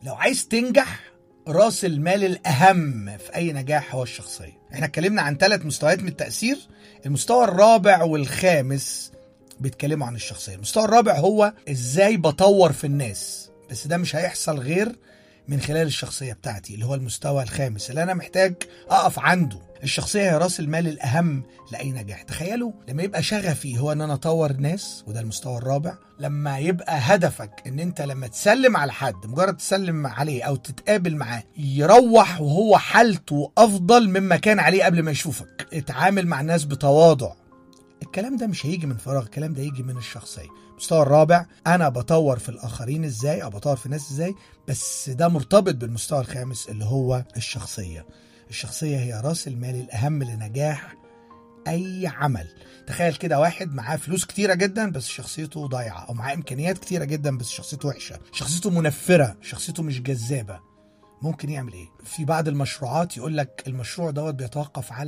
لو عايز تنجح راس المال الأهم في أي نجاح هو الشخصية احنا اتكلمنا عن ثلاث مستويات من التأثير المستوى الرابع والخامس بيتكلموا عن الشخصية المستوى الرابع هو ازاي بطور في الناس بس ده مش هيحصل غير من خلال الشخصية بتاعتي اللي هو المستوى الخامس اللي أنا محتاج أقف عنده الشخصية هي راس المال الأهم لأي نجاح تخيلوا لما يبقى شغفي هو أن أنا أطور ناس وده المستوى الرابع لما يبقى هدفك أن أنت لما تسلم على حد مجرد تسلم عليه أو تتقابل معاه يروح وهو حالته أفضل مما كان عليه قبل ما يشوفك اتعامل مع الناس بتواضع الكلام ده مش هيجي من فراغ الكلام ده يجي من الشخصيه المستوى الرابع انا بطور في الاخرين ازاي او بطور في الناس ازاي بس ده مرتبط بالمستوى الخامس اللي هو الشخصيه الشخصيه هي راس المال الاهم لنجاح اي عمل تخيل كده واحد معاه فلوس كتيرة جدا بس شخصيته ضايعة أو معاه إمكانيات كتيرة جدا بس شخصيته وحشة شخصيته منفرة شخصيته مش جذابة ممكن يعمل إيه؟ في بعض المشروعات يقول لك المشروع دوت بيتوقف على